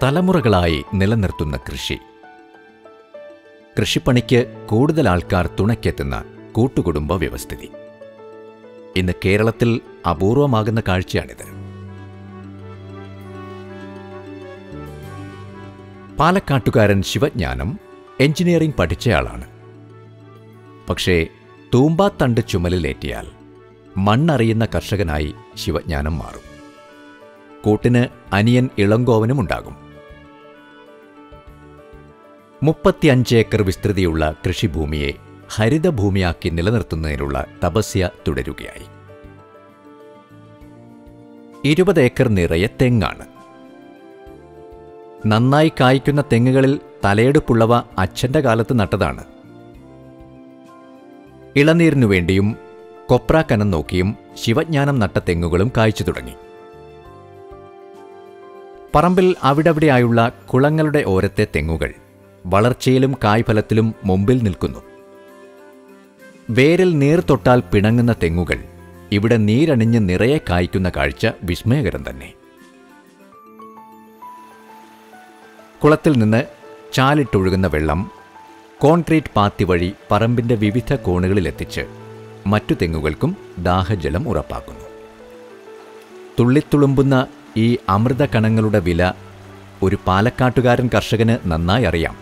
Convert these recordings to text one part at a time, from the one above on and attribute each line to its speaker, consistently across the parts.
Speaker 1: തലമുറകളായി നിലനിർത്തുന്ന കൃഷി കൃഷിപ്പണിക്ക് കൂടുതൽ ആൾക്കാർ തുണയ്ക്കെത്തുന്ന കൂട്ടുകുടുംബ വ്യവസ്ഥിതി ഇന്ന് കേരളത്തിൽ അപൂർവമാകുന്ന കാഴ്ചയാണിത് പാലക്കാട്ടുകാരൻ ശിവജ്ഞാനം എഞ്ചിനീയറിംഗ് പഠിച്ചയാളാണ് പക്ഷേ തൂമ്പാത്തണ്ട് ചുമലിലേറ്റിയാൽ മണ്ണറിയുന്ന കർഷകനായി ശിവജ്ഞാനം മാറും കൂട്ടിന് അനിയൻ ഇളങ്കോവനും ഉണ്ടാകും മുപ്പത്തിയഞ്ച് ഏക്കർ വിസ്തൃതിയുള്ള കൃഷിഭൂമിയെ ഹരിതഭൂമിയാക്കി നിലനിർത്തുന്നതിനുള്ള തപസ്യ തുടരുകയായി ഇരുപത് ഏക്കർ നിറയെ തെങ്ങാണ് നന്നായി കായ്ക്കുന്ന തെങ്ങുകളിൽ തലയെടുപ്പുള്ളവ അച്ഛന്റെ കാലത്ത് നട്ടതാണ് ഇളനീരിനു വേണ്ടിയും കൊപ്ര കനം നോക്കിയും ശിവജ്ഞാനം നട്ട തെങ്ങുകളും കായ്ച്ചു തുടങ്ങി പറമ്പിൽ അവിടവിടെയായുള്ള കുളങ്ങളുടെ ഓരത്തെ തെങ്ങുകൾ വളർച്ചയിലും കായ്ഫലത്തിലും മുമ്പിൽ നിൽക്കുന്നു വേരിൽ നീർ തൊട്ടാൽ പിണങ്ങുന്ന തെങ്ങുകൾ ഇവിടെ നീരണിഞ്ഞ് നിറയെ കായ്ക്കുന്ന കാഴ്ച വിസ്മയകരം തന്നെ കുളത്തിൽ നിന്ന് ചാലിട്ടൊഴുകുന്ന വെള്ളം കോൺക്രീറ്റ് പാത്തി വഴി പറമ്പിന്റെ വിവിധ കോണുകളിലെത്തിച്ച് മറ്റു തെങ്ങുകൾക്കും ദാഹജലം ഉറപ്പാക്കുന്നു തുള്ളിത്തുളുമ്പുന്ന ഈ അമൃത കണങ്ങളുടെ വില ഒരു പാലക്കാട്ടുകാരൻ കർഷകന് നന്നായി അറിയാം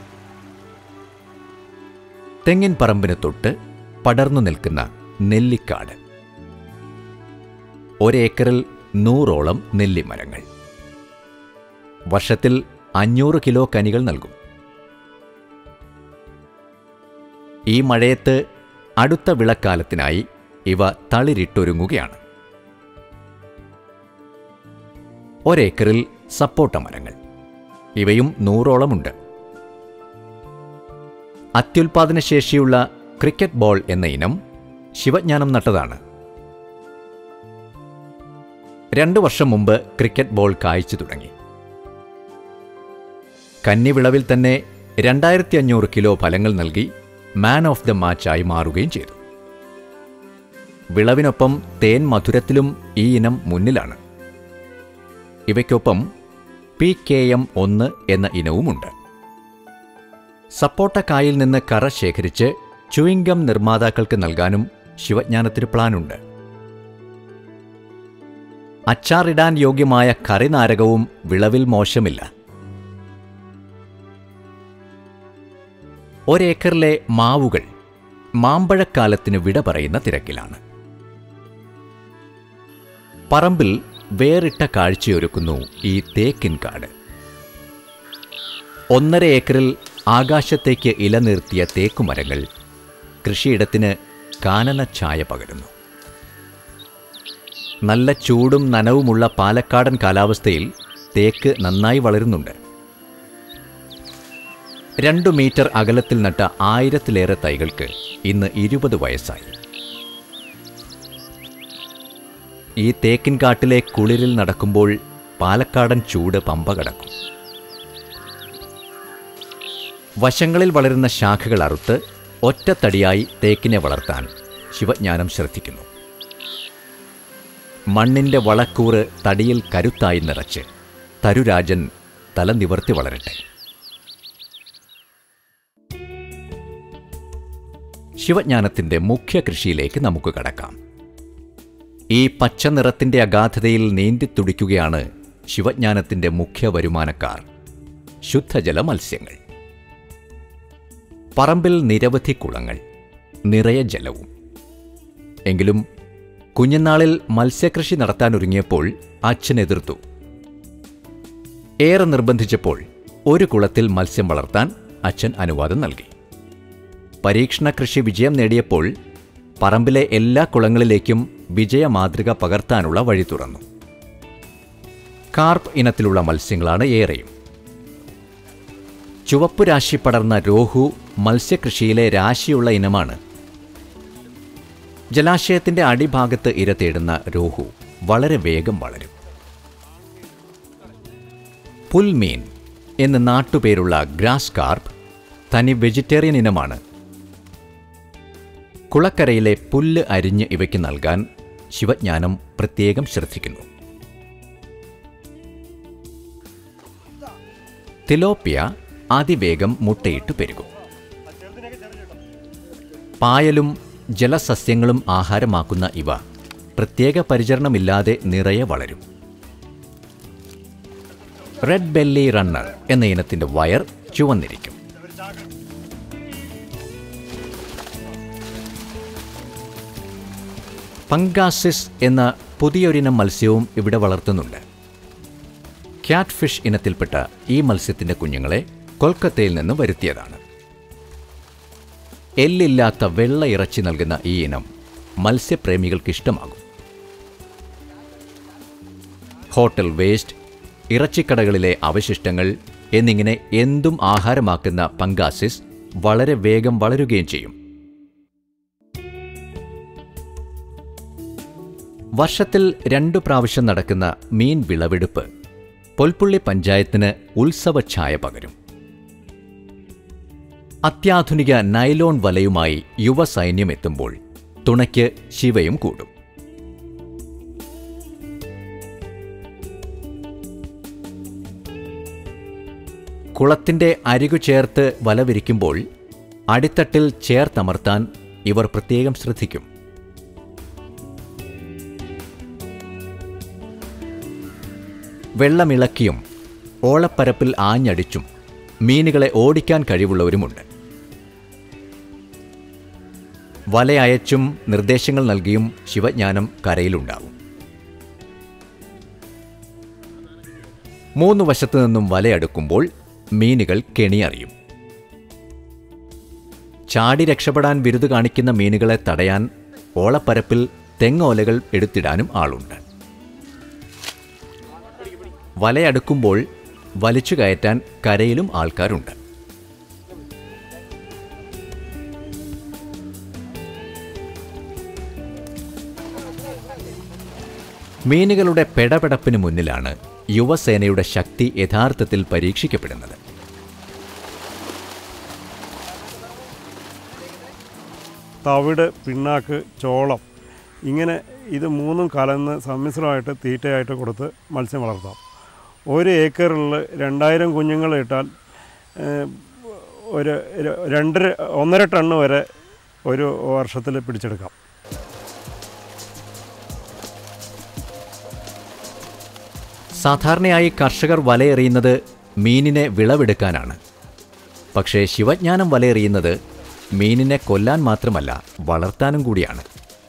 Speaker 1: തെങ്ങിൻ പറമ്പിന് തൊട്ട് പടർന്നു നിൽക്കുന്ന നെല്ലിക്കാട് ഒരേക്കറിൽ നൂറോളം നെല്ലിമരങ്ങൾ വർഷത്തിൽ അഞ്ഞൂറ് കിലോ കനികൾ നൽകും ഈ മഴയത്ത് അടുത്ത വിളക്കാലത്തിനായി ഇവ തളിരിട്ടൊരുങ്ങുകയാണ് ഒരേക്കറിൽ സപ്പോട്ട മരങ്ങൾ ഇവയും നൂറോളമുണ്ട് അത്യുൽപാദന ശേഷിയുള്ള ക്രിക്കറ്റ് ബോൾ എന്ന ഇനം ശിവജ്ഞാനം നട്ടതാണ് രണ്ടു വർഷം മുമ്പ് ക്രിക്കറ്റ് ബോൾ കായ്ച്ചു തുടങ്ങി കന്നിവിളവിൽ തന്നെ രണ്ടായിരത്തി അഞ്ഞൂറ് കിലോ ഫലങ്ങൾ നൽകി മാൻ ഓഫ് ദ മാച്ചായി മാറുകയും ചെയ്തു വിളവിനൊപ്പം തേൻ മധുരത്തിലും ഈ ഇനം മുന്നിലാണ് ഇവയ്ക്കൊപ്പം പി കെ എം ഒന്ന് എന്ന ഇനവുമുണ്ട് സപ്പോട്ടക്കായിൽ നിന്ന് കറ ശേഖരിച്ച് ചുയിങ്കം നിർമ്മാതാക്കൾക്ക് നൽകാനും ശിവജ്ഞാനത്തിന് പ്ലാനുണ്ട് അച്ചാറിടാൻ യോഗ്യമായ കറിനാരകവും വിളവിൽ മോശമില്ല ഒരേക്കറിലെ മാവുകൾ മാമ്പഴക്കാലത്തിന് വിട പറയുന്ന തിരക്കിലാണ് പറമ്പിൽ വേറിട്ട കാഴ്ചയൊരുക്കുന്നു ഈ തേക്കിൻ കാട് ഒന്നര ഏക്കറിൽ ആകാശത്തേക്ക് ഇലനിർത്തിയ തേക്കുമരങ്ങൾ കൃഷിയിടത്തിന് കാനന ഛായ പകരുന്നു നല്ല ചൂടും നനവുമുള്ള പാലക്കാടൻ കാലാവസ്ഥയിൽ തേക്ക് നന്നായി വളരുന്നുണ്ട് രണ്ടു മീറ്റർ അകലത്തിൽ നട്ട ആയിരത്തിലേറെ തൈകൾക്ക് ഇന്ന് ഇരുപത് വയസ്സായി ഈ തേക്കിൻ കാട്ടിലെ കുളിരിൽ നടക്കുമ്പോൾ പാലക്കാടൻ ചൂട് പമ്പ കടക്കും വശങ്ങളിൽ വളരുന്ന ശാഖകൾ അറുത്ത് ഒറ്റത്തടിയായി തേക്കിനെ വളർത്താൻ ശിവജ്ഞാനം ശ്രദ്ധിക്കുന്നു മണ്ണിന്റെ വളക്കൂറ് തടിയിൽ കരുത്തായി നിറച്ച് തരുരാജൻ തല നിവർത്തി വളരട്ടെ ശിവജ്ഞാനത്തിന്റെ മുഖ്യ കൃഷിയിലേക്ക് നമുക്ക് കടക്കാം ഈ പച്ച നിറത്തിന്റെ അഗാധതയിൽ നീന്തിത്തുടിക്കുകയാണ് ശിവജ്ഞാനത്തിന്റെ മുഖ്യ വരുമാനക്കാർ ശുദ്ധജല മത്സ്യങ്ങൾ പറമ്പിൽ നിരവധി കുളങ്ങൾ നിറയെ ജലവും എങ്കിലും കുഞ്ഞുനാളിൽ മത്സ്യകൃഷി നടത്താനൊരുങ്ങിയപ്പോൾ അച്ഛൻ എതിർത്തു ഏറെ നിർബന്ധിച്ചപ്പോൾ ഒരു കുളത്തിൽ മത്സ്യം വളർത്താൻ അച്ഛൻ അനുവാദം നൽകി പരീക്ഷണ കൃഷി വിജയം നേടിയപ്പോൾ പറമ്പിലെ എല്ലാ കുളങ്ങളിലേക്കും വിജയ മാതൃക പകർത്താനുള്ള വഴി തുറന്നു കാർപ്പ് ഇനത്തിലുള്ള മത്സ്യങ്ങളാണ് ഏറെയും ചുവപ്പ് രാശി പടർന്ന രോഹു മത്സ്യകൃഷിയിലെ രാശിയുള്ള ഇനമാണ് ജലാശയത്തിന്റെ അടിഭാഗത്ത് ഇര തേടുന്ന രോഹു വളരെ വേഗം വളരും പുൽമീൻ എന്ന് നാട്ടുപേരുള്ള ഗ്രാസ് കാർപ്പ് തനി വെജിറ്റേറിയൻ ഇനമാണ് കുളക്കരയിലെ പുല്ല് അരിഞ്ഞ് ഇവയ്ക്ക് നൽകാൻ ശിവജ്ഞാനം പ്രത്യേകം ശ്രദ്ധിക്കുന്നു തിലോപ്പിയ അതിവേഗം മുട്ടയിട്ട് പെരുകും പായലും ജലസസ്യങ്ങളും ആഹാരമാക്കുന്ന ഇവ പ്രത്യേക പരിചരണമില്ലാതെ നിറയെ വളരും റെഡ് ബെല്ലി റണ്ണർ എന്ന ഇനത്തിന്റെ വയർ ചുവന്നിരിക്കും പങ്കാസിസ് എന്ന പുതിയൊരിനം മത്സ്യവും ഇവിടെ വളർത്തുന്നുണ്ട് ക്യാറ്റ് ഫിഷ് ഇനത്തിൽപ്പെട്ട ഈ മത്സ്യത്തിന്റെ കുഞ്ഞുങ്ങളെ കൊൽക്കത്തയിൽ നിന്ന് വരുത്തിയതാണ് എല്ലില്ലാത്ത വെള്ള ഇറച്ചി നൽകുന്ന ഈ ഇനം മത്സ്യപ്രേമികൾക്ക് ഇഷ്ടമാകും ഹോട്ടൽ വേസ്റ്റ് ഇറച്ചിക്കടകളിലെ അവശിഷ്ടങ്ങൾ എന്നിങ്ങനെ എന്തും ആഹാരമാക്കുന്ന പങ്കാസിസ് വളരെ വേഗം വളരുകയും ചെയ്യും വർഷത്തിൽ രണ്ടു പ്രാവശ്യം നടക്കുന്ന മീൻ വിളവെടുപ്പ് പൊൽപ്പുള്ളി പഞ്ചായത്തിന് ഉത്സവഛായ പകരും അത്യാധുനിക നൈലോൺ വലയുമായി യുവസൈന്യം എത്തുമ്പോൾ തുണയ്ക്ക് ശിവയും കൂടും കുളത്തിന്റെ അരികു ചേർത്ത് വല വിരിക്കുമ്പോൾ അടിത്തട്ടിൽ ചേർത്തമർത്താൻ ഇവർ പ്രത്യേകം ശ്രദ്ധിക്കും വെള്ളമിളക്കിയും ഓളപ്പരപ്പിൽ ആഞ്ഞടിച്ചും മീനുകളെ ഓടിക്കാൻ കഴിവുള്ളവരുമുണ്ട് വല അയച്ചും നിർദ്ദേശങ്ങൾ നൽകിയും ശിവജ്ഞാനം കരയിലുണ്ടാവും മൂന്ന് വശത്തു നിന്നും വലയടുക്കുമ്പോൾ മീനുകൾ കെണിയറിയും ചാടി രക്ഷപ്പെടാൻ ബിരുദ് കാണിക്കുന്ന മീനുകളെ തടയാൻ ഓളപ്പരപ്പിൽ തെങ്ങോലകൾ എടുത്തിടാനും ആളുണ്ട് വലയടുക്കുമ്പോൾ വലിച്ചു കയറ്റാൻ കരയിലും ആൾക്കാരുണ്ട് മീനുകളുടെ പെടപെടപ്പിന് മുന്നിലാണ് യുവസേനയുടെ ശക്തി യഥാർത്ഥത്തിൽ പരീക്ഷിക്കപ്പെടുന്നത്
Speaker 2: തവിട് പിണ്ണാക്ക് ചോളം ഇങ്ങനെ ഇത് മൂന്നും കലർന്ന് സമ്മിശ്രമായിട്ട് തീറ്റയായിട്ട് കൊടുത്ത് മത്സ്യം വളർത്താം ഒരു ഏക്കറിൽ രണ്ടായിരം കുഞ്ഞുങ്ങൾ ഇട്ടാൽ ഏഹ്, ഒരു ര- രണ്ടര ഒന്നര ടണ്ണ് വരെ ഒരു വർഷത്തിൽ പിടിച്ചെടുക്കാം
Speaker 1: സാധാരണയായി കർഷകർ വലയെറിയുന്നത് മീനിനെ വിളവെടുക്കാനാണ് പക്ഷേ ശിവജ്ഞാനം വലയെറിയുന്നത് മീനിനെ കൊല്ലാൻ മാത്രമല്ല വളർത്താനും കൂടിയാണ്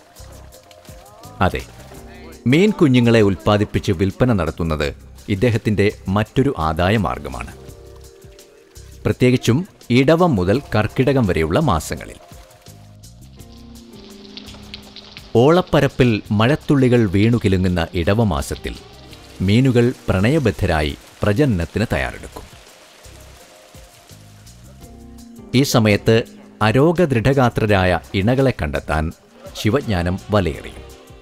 Speaker 1: അതെ മീൻ കുഞ്ഞുങ്ങളെ ഉൽപ്പാദിപ്പിച്ച് വിൽപ്പന നടത്തുന്നത് ഇദ്ദേഹത്തിൻ്റെ മറ്റൊരു ആദായ മാർഗമാണ് പ്രത്യേകിച്ചും ഇടവം മുതൽ കർക്കിടകം വരെയുള്ള മാസങ്ങളിൽ ഓളപ്പരപ്പിൽ മഴത്തുള്ളികൾ വീണു കിലുങ്ങുന്ന ഇടവമാസത്തിൽ മീനുകൾ പ്രണയബദ്ധരായി പ്രജനനത്തിന് തയ്യാറെടുക്കും ഈ സമയത്ത് അരോഗദൃഢഗാത്രരായ ഇണകളെ കണ്ടെത്താൻ ശിവജ്ഞാനം വലയെറിയും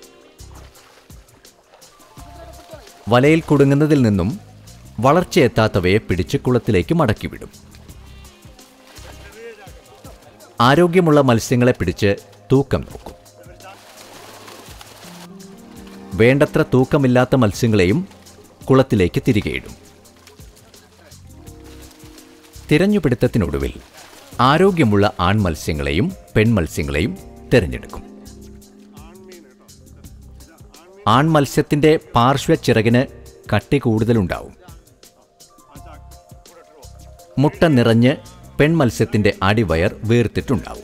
Speaker 1: വലയിൽ കുടുങ്ങുന്നതിൽ നിന്നും വളർച്ചയെത്താത്തവയെ പിടിച്ച് കുളത്തിലേക്ക് മടക്കിവിടും ആരോഗ്യമുള്ള മത്സ്യങ്ങളെ പിടിച്ച് തൂക്കം നോക്കും വേണ്ടത്ര തൂക്കമില്ലാത്ത മത്സ്യങ്ങളെയും കുളത്തിലേക്ക് തിരികെയിടും തിരഞ്ഞുപിടുത്തത്തിനൊടുവിൽ ആരോഗ്യമുള്ള ആൺമത്സ്യങ്ങളെയും പെൺമത്സ്യങ്ങളെയും തിരഞ്ഞെടുക്കും ആൺമത്സ്യത്തിന്റെ പാർശ്വച്ചിറകിന് കട്ടി കൂടുതലുണ്ടാവും മുട്ട നിറഞ്ഞ് പെൺമത്സ്യത്തിന്റെ അടിവയർ വീർത്തിട്ടുണ്ടാവും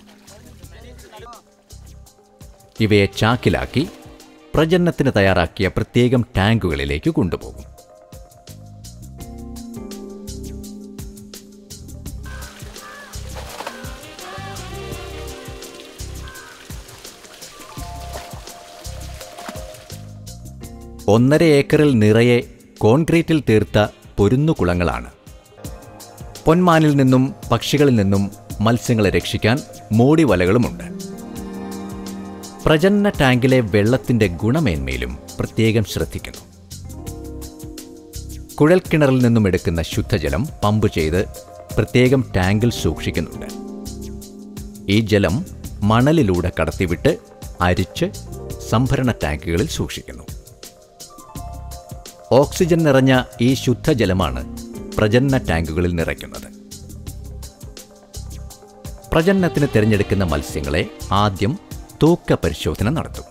Speaker 1: ഇവയെ ചാക്കിലാക്കി പ്രജനനത്തിന് തയ്യാറാക്കിയ പ്രത്യേകം ടാങ്കുകളിലേക്ക് കൊണ്ടുപോകും ഒന്നര ഏക്കറിൽ നിറയെ കോൺക്രീറ്റിൽ തീർത്ത പൊരുന്നുകുളങ്ങളാണ് പൊന്മാനിൽ നിന്നും പക്ഷികളിൽ നിന്നും മത്സ്യങ്ങളെ രക്ഷിക്കാൻ മൂടിവലകളുമുണ്ട് പ്രജനന ടാങ്കിലെ വെള്ളത്തിന്റെ ഗുണമേന്മയിലും പ്രത്യേകം ശ്രദ്ധിക്കുന്നു കുഴൽക്കിണറിൽ നിന്നും എടുക്കുന്ന ശുദ്ധജലം പമ്പ് ചെയ്ത് പ്രത്യേകം ടാങ്കിൽ സൂക്ഷിക്കുന്നുണ്ട് ഈ ജലം മണലിലൂടെ കടത്തിവിട്ട് അരിച്ച് സംഭരണ ടാങ്കുകളിൽ സൂക്ഷിക്കുന്നു ഓക്സിജൻ നിറഞ്ഞ ഈ ശുദ്ധജലമാണ് പ്രജനന ടാങ്കുകളിൽ നിറയ്ക്കുന്നത് പ്രജനനത്തിന് തിരഞ്ഞെടുക്കുന്ന മത്സ്യങ്ങളെ ആദ്യം തൂക്ക പരിശോധന നടത്തും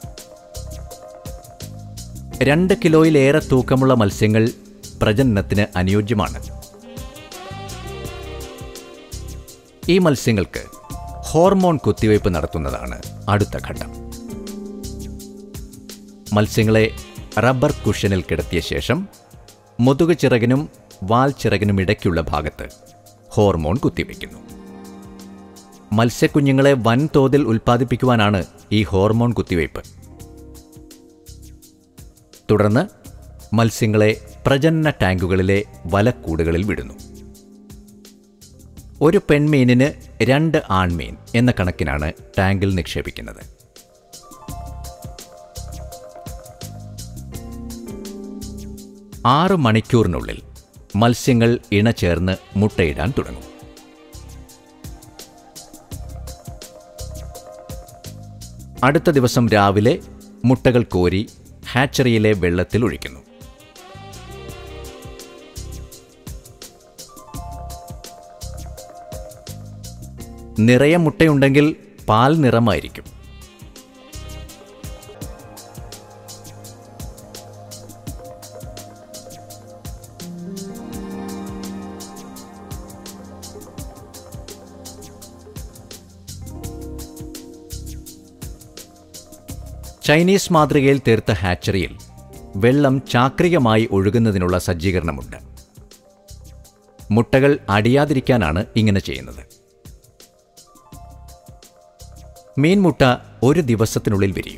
Speaker 1: രണ്ട് കിലോയിലേറെ തൂക്കമുള്ള മത്സ്യങ്ങൾ പ്രജനനത്തിന് അനുയോജ്യമാണ് ഈ മത്സ്യങ്ങൾക്ക് ഹോർമോൺ കുത്തിവയ്പ് നടത്തുന്നതാണ് അടുത്ത ഘട്ടം മത്സ്യങ്ങളെ റബ്ബർ കുഷനിൽ കിടത്തിയ ശേഷം മുതുക് ചിറകിനും വാൽ ചിറകിനും ഇടയ്ക്കുള്ള ഭാഗത്ത് ഹോർമോൺ കുത്തിവയ്ക്കുന്നു മത്സ്യക്കുഞ്ഞുങ്ങളെ വൻതോതിൽ ഉൽപ്പാദിപ്പിക്കുവാനാണ് ഈ ഹോർമോൺ കുത്തിവയ്പ് തുടർന്ന് മത്സ്യങ്ങളെ പ്രജനന ടാങ്കുകളിലെ വലക്കൂടുകളിൽ വിടുന്നു ഒരു പെൺമീനിന് രണ്ട് ആൺമീൻ എന്ന കണക്കിനാണ് ടാങ്കിൽ നിക്ഷേപിക്കുന്നത് ആറ് മണിക്കൂറിനുള്ളിൽ മത്സ്യങ്ങൾ ഇണചേർന്ന് മുട്ടയിടാൻ തുടങ്ങും അടുത്ത ദിവസം രാവിലെ മുട്ടകൾ കോരി ഹാച്ചറിയിലെ വെള്ളത്തിൽ ഒഴിക്കുന്നു നിറയെ മുട്ടയുണ്ടെങ്കിൽ പാൽ നിറമായിരിക്കും ചൈനീസ് മാതൃകയിൽ തീർത്ത ഹാച്ചറിയിൽ വെള്ളം ചാക്രികമായി ഒഴുകുന്നതിനുള്ള സജ്ജീകരണമുണ്ട് മുട്ടകൾ അടിയാതിരിക്കാനാണ് ഇങ്ങനെ ചെയ്യുന്നത് മീൻമുട്ട ഒരു ദിവസത്തിനുള്ളിൽ വിരിയും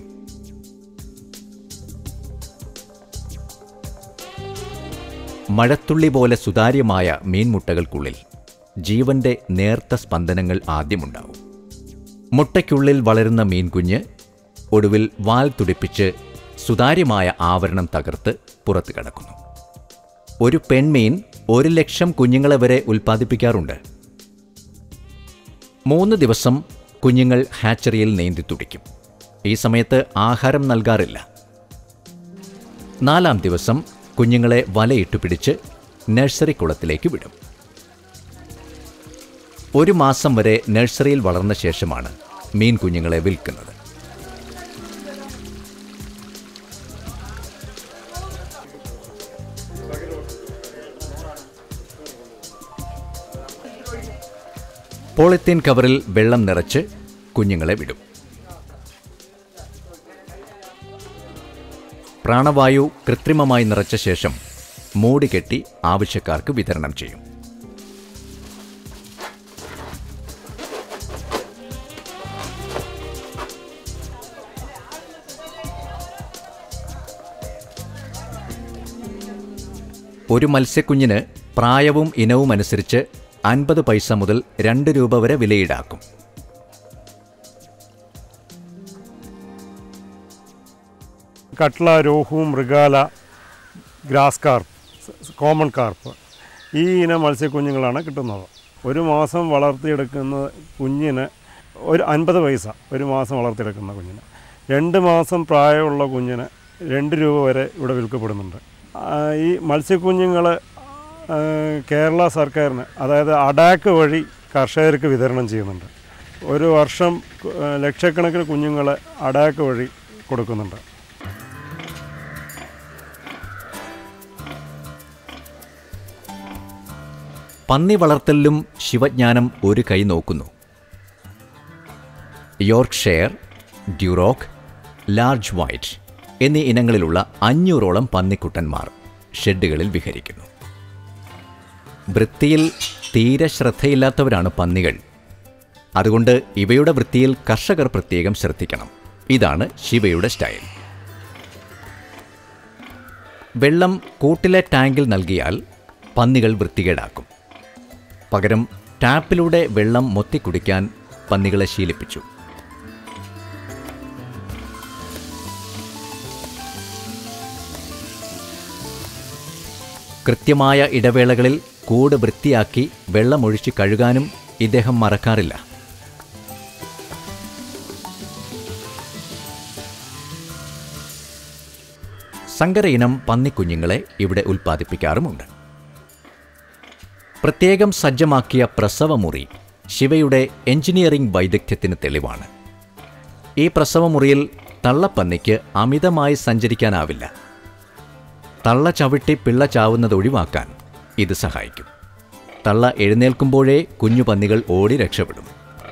Speaker 1: മഴത്തുള്ളി പോലെ സുതാര്യമായ മീൻമുട്ടകൾക്കുള്ളിൽ ജീവന്റെ നേർത്ത സ്പന്ദനങ്ങൾ ആദ്യമുണ്ടാവും മുട്ടയ്ക്കുള്ളിൽ വളരുന്ന മീൻകുഞ്ഞ് ഒടുവിൽ വാൽ തുടിപ്പിച്ച് സുതാര്യമായ ആവരണം തകർത്ത് പുറത്തു കടക്കുന്നു ഒരു പെൺമീൻ ഒരു ലക്ഷം കുഞ്ഞുങ്ങളെ വരെ ഉൽപ്പാദിപ്പിക്കാറുണ്ട് മൂന്ന് ദിവസം കുഞ്ഞുങ്ങൾ ഹാച്ചറിയിൽ നീന്തി തുടിക്കും ഈ സമയത്ത് ആഹാരം നൽകാറില്ല നാലാം ദിവസം കുഞ്ഞുങ്ങളെ വലയിട്ടു പിടിച്ച് നഴ്സറി കുളത്തിലേക്ക് വിടും ഒരു മാസം വരെ നഴ്സറിയിൽ വളർന്ന ശേഷമാണ് മീൻ കുഞ്ഞുങ്ങളെ വിൽക്കുന്നത് പോളിത്തീൻ കവറിൽ വെള്ളം നിറച്ച് കുഞ്ഞുങ്ങളെ വിടും പ്രാണവായു കൃത്രിമമായി നിറച്ച ശേഷം മൂടി കെട്ടി ആവശ്യക്കാർക്ക് വിതരണം ചെയ്യും ഒരു മത്സ്യക്കുഞ്ഞിന് പ്രായവും ഇനവും അനുസരിച്ച് അൻപത് പൈസ മുതൽ രണ്ട് രൂപ വരെ വിലയിടാക്കും
Speaker 2: catla rohu mrigal grass carp common carp ഈ ഇനം മത്സ്യക്കുഞ്ഞുങ്ങളാണ് കിട്ടുന്നത് ഒരു മാസം വളർത്തിയെടുക്കുന്ന കുഞ്ഞിന് ഒരു അൻപത് പൈസ ഒരു മാസം വളർത്തിയെടുക്കുന്ന കുഞ്ഞിന് രണ്ട് മാസം പ്രായമുള്ള കുഞ്ഞിന് രണ്ട് രൂപ വരെ ഇവിടെ വിൽക്കപ്പെടുന്നുണ്ട് ആ, ഈ മത്സ്യക്കുഞ്ഞുങ്ങൾ കേരള സർക്കാരിന് അതായത് അഡാക്ക് വഴി കർഷകർക്ക് വിതരണം ചെയ്യുന്നുണ്ട് ഒരു വർഷം ആ, ലക്ഷക്കണക്കിന് കുഞ്ഞുങ്ങളെ അഡാക്ക് വഴി കൊടുക്കുന്നുണ്ട്
Speaker 1: പന്നി വളർത്തലിലും ശിവജ്ഞാനം ഒരു കൈ നോക്കുന്നു യോർക്ക്ഷയർ ഡ്യൂറോക്ക് ലാർജ് വൈറ്റ് എന്നീ ഇനങ്ങളിലുള്ള അഞ്ഞൂറോളം പന്നിക്കുട്ടന്മാർ ഷെഡുകളിൽ വിഹരിക്കുന്നു വൃത്തിയിൽ തീരെ ശ്രദ്ധയില്ലാത്തവരാണ് പന്നികൾ അതുകൊണ്ട് ഇവയുടെ വൃത്തിയിൽ കർഷകർ പ്രത്യേകം ശ്രദ്ധിക്കണം ഇതാണ് ശിവയുടെ സ്റ്റൈൽ വെള്ളം കൂട്ടിലെ ടാങ്കിൽ നൽകിയാൽ പന്നികൾ വൃത്തികേടാക്കും പകരം ടാപ്പിലൂടെ വെള്ളം മൊത്തിക്കുടിക്കാൻ പന്നികളെ ശീലിപ്പിച്ചു കൃത്യമായ ഇടവേളകളിൽ കൂട് വൃത്തിയാക്കി വെള്ളമൊഴിച്ച് കഴുകാനും ഇദ്ദേഹം മറക്കാറില്ല സങ്കര ഇനം പന്നിക്കുഞ്ഞുങ്ങളെ ഇവിടെ ഉൽപ്പാദിപ്പിക്കാറുമുണ്ട് പ്രത്യേകം സജ്ജമാക്കിയ പ്രസവമുറി ശിവയുടെ എഞ്ചിനീയറിംഗ് വൈദഗ്ധ്യത്തിന് തെളിവാണ് ഈ പ്രസവമുറിയിൽ തള്ളപ്പന്നിക്ക് അമിതമായി സഞ്ചരിക്കാനാവില്ല തള്ള ചവിട്ടി പിള്ള ചാവുന്നത് ഒഴിവാക്കാൻ ഇത് സഹായിക്കും തള്ള എഴുന്നേൽക്കുമ്പോഴേ കുഞ്ഞു പന്നികൾ ഓടി രക്ഷപ്പെടും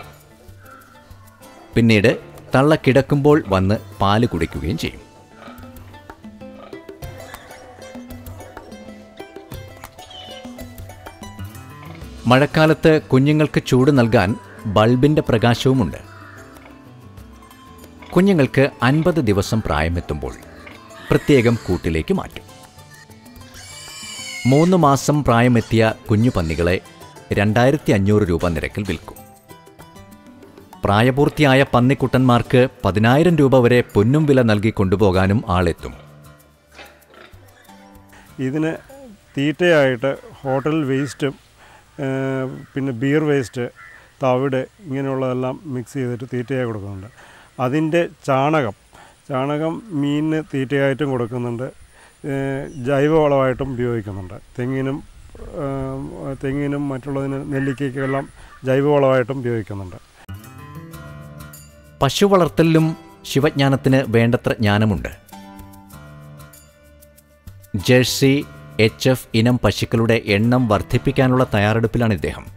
Speaker 1: പിന്നീട് തള്ള കിടക്കുമ്പോൾ വന്ന് പാല് കുടിക്കുകയും ചെയ്യും മഴക്കാലത്ത് കുഞ്ഞുങ്ങൾക്ക് ചൂട് നൽകാൻ ബൾബിന്റെ പ്രകാശവുമുണ്ട് കുഞ്ഞുങ്ങൾക്ക് അൻപത് ദിവസം പ്രായമെത്തുമ്പോൾ പ്രത്യേകം കൂട്ടിലേക്ക് മാറ്റും മൂന്ന് മാസം പ്രായമെത്തിയ കുഞ്ഞു പന്നികളെ രണ്ടായിരത്തി അഞ്ഞൂറ് രൂപ നിരക്കിൽ വിൽക്കും പ്രായപൂർത്തിയായ പന്നിക്കുട്ടന്മാർക്ക് പതിനായിരം രൂപ വരെ പൊന്നും വില നൽകി കൊണ്ടുപോകാനും ആളെത്തും
Speaker 2: ഇതിന് തീറ്റയായിട്ട് ഹോട്ടൽ വേസ്റ്റും ഏഹ്, പിന്നെ ബിയർ വേസ്റ്റ് തവിട് ഇങ്ങനെയുള്ളതെല്ലാം മിക്സ് ചെയ്തിട്ട് തീറ്റയായി കൊടുക്കുന്നുണ്ട് അതിൻ്റെ ചാണകം ചാണകം മീനിന് തീറ്റയായിട്ടും കൊടുക്കുന്നുണ്ട് ഏഹ്, ജൈവവളമായിട്ടും ഉപയോഗിക്കുന്നുണ്ട് തെങ്ങിനും ഏഹ്, തെങ്ങിനും മറ്റുള്ളതിന് നെല്ലിക്കയ്ക്കെല്ലാം ജൈവവളമായിട്ടും ഉപയോഗിക്കുന്നുണ്ട്
Speaker 1: പശു വളർത്തലിലും ശിവജ്ഞാനത്തിന് വേണ്ടത്ര ജ്ഞാനമുണ്ട് ജേഴ്സി എച്ച് എഫ് ഇനം പശുക്കളുടെ എണ്ണം വർദ്ധിപ്പിക്കാനുള്ള തയ്യാറെടുപ്പിലാണ് ഇദ്ദേഹം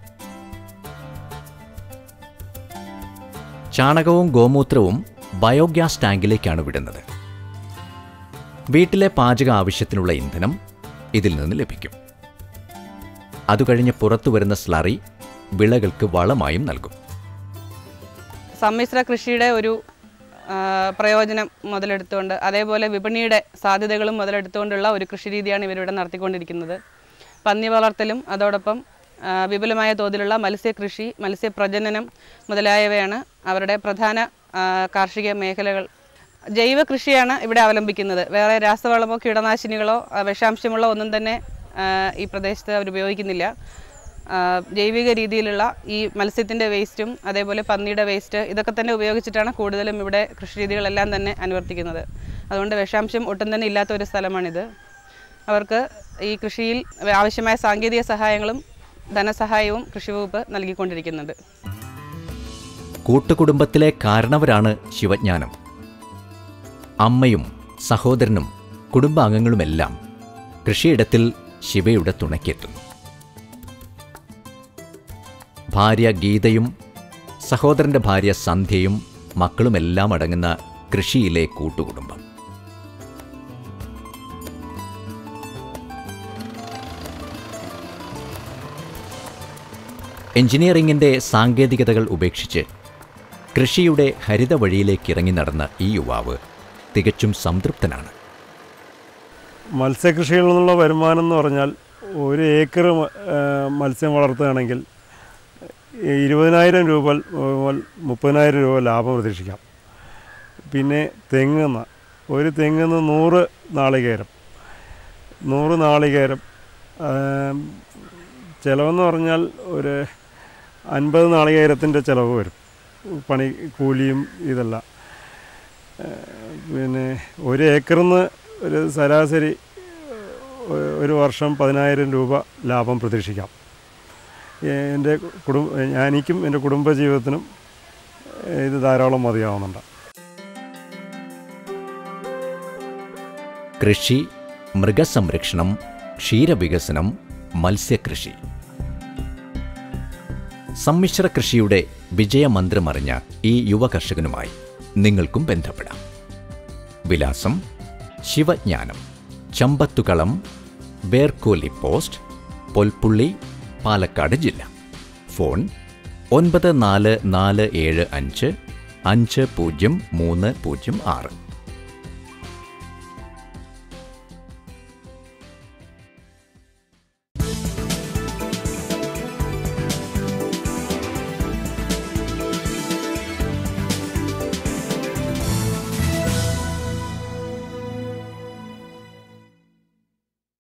Speaker 1: ചാണകവും ഗോമൂത്രവും ബയോഗ്യാസ് ടാങ്കിലേക്കാണ് വിടുന്നത് വീട്ടിലെ പാചക ആവശ്യത്തിനുള്ള ഇന്ധനം ഇതിൽ നിന്ന് ലഭിക്കും അതുകഴിഞ്ഞ് പുറത്തു വരുന്ന സ്ലറി വിളകൾക്ക് വളമായും നൽകും
Speaker 3: സമ്മിശ്ര കൃഷിയുടെ ഒരു ആ, പ്രയോജനം മുതലെടുത്തുകൊണ്ട് അതേപോലെ വിപണിയുടെ സാധ്യതകളും മുതലെടുത്തുകൊണ്ടുള്ള ഒരു കൃഷി രീതിയാണ് ഇവരിവിടെ നടത്തിക്കൊണ്ടിരിക്കുന്നത് പന്നി വളർത്തലും അതോടൊപ്പം ആ, വിപുലമായ തോതിലുള്ള മത്സ്യകൃഷി മത്സ്യപ്രജനനം മുതലായവയാണ് അവരുടെ പ്രധാന ആ, കാർഷിക മേഖലകൾ ജൈവ കൃഷിയാണ് ഇവിടെ അവലംബിക്കുന്നത് വേറെ രാസവളമോ കീടനാശിനികളോ ആ, വിഷാംശമുള്ള ഒന്നും തന്നെ ആ, ഈ പ്രദേശത്ത് അവർ ഉപയോഗിക്കുന്നില്ല ആ, ജൈവിക രീതിയിലുള്ള ഈ മത്സ്യത്തിൻ്റെ വേസ്റ്റും അതേപോലെ പന്നിയുടെ വേസ്റ്റ് ഇതൊക്കെ തന്നെ ഉപയോഗിച്ചിട്ടാണ് കൂടുതലും ഇവിടെ കൃഷി രീതികളെല്ലാം തന്നെ അനുവർത്തിക്കുന്നത് അതുകൊണ്ട് വിഷാംശം ഒട്ടും തന്നെ ഇല്ലാത്ത ഒരു സ്ഥലമാണിത് അവർക്ക് ഈ കൃഷിയിൽ ആവശ്യമായ സാങ്കേതിക സഹായങ്ങളും ധനസഹായവും കൃഷി വകുപ്പ് നൽകിക്കൊണ്ടിരിക്കുന്നുണ്ട്
Speaker 1: കൂട്ടുകുടുംബത്തിലെ കാരണവരാണ് ശിവജ്ഞാനം അമ്മയും സഹോദരനും കുടുംബാംഗങ്ങളുമെല്ലാം കൃഷിയിടത്തിൽ ശിവയുടെ തുണയ്ക്കെത്തുന്നു ഭാര്യ ഗീതയും സഹോദരന്റെ ഭാര്യ സന്ധ്യയും മക്കളുമെല്ലാം അടങ്ങുന്ന കൃഷിയിലെ കൂട്ടുകുടുംബം എഞ്ചിനീയറിംഗിന്റെ സാങ്കേതികതകൾ ഉപേക്ഷിച്ച് കൃഷിയുടെ ഹരിത വഴിയിലേക്ക് ഇറങ്ങി നടന്ന ഈ യുവാവ് തികച്ചും സംതൃപ്തനാണ്
Speaker 2: മത്സ്യകൃഷിയിൽ നിന്നുള്ള വരുമാനം എന്ന് പറഞ്ഞാൽ ഒരു ഏക്കർ മ- ഏഹ് മത്സ്യം വളർത്തുകയാണെങ്കിൽ ഇരുപതിനായിരം രൂപ മുതൽ മുപ്പതിനായിരം രൂപ ലാഭം പ്രതീക്ഷിക്കാം പിന്നെ തെങ്ങുന്ന ഒരു തെങ്ങുന്ന് നൂറ് നാളികേരം നൂറ് നാളികേരം ഏം, ചിലവെന്ന് പറഞ്ഞാൽ ഒരു അൻപത് നാളികേരത്തിൻ്റെ ചിലവ് വരും പണി കൂലിയും ഇതെല്ലാം ഏഹ്, പിന്നെ ഒരു ഏക്കറിന്ന് ഒരു ശരാശരി ഏഹ്, ഒരു വർഷം പതിനായിരം രൂപ ലാഭം പ്രതീക്ഷിക്കാം ഏഹ്, എൻ്റെ കുടുംബ എനിക്കും എൻ്റെ കുടുംബജീവിതത്തിനും ഏഹ്, ഇത് ധാരാളം മതിയാവുന്നുണ്ട്
Speaker 1: കൃഷി മൃഗസംരക്ഷണം ക്ഷീരവികസനം മത്സ്യകൃഷി സമ്മിശ്ര കൃഷിയുടെ വിജയമന്ത്രമറിഞ്ഞ ഈ യുവ കർഷകനുമായി നിങ്ങൾക്കും ബന്ധപ്പെടാം വിലാസം ശിവജ്ഞാനം ചമ്പത്തുകളം വേർക്കോലി പോസ്റ്റ് പൊൽപ്പുള്ളി പാലക്കാട് ജില്ല ഫോൺ ഒൻപത് നാല് നാല് ഏഴ് അഞ്ച് അഞ്ച് പൂജ്യം മൂന്ന് പൂജ്യം ആറ്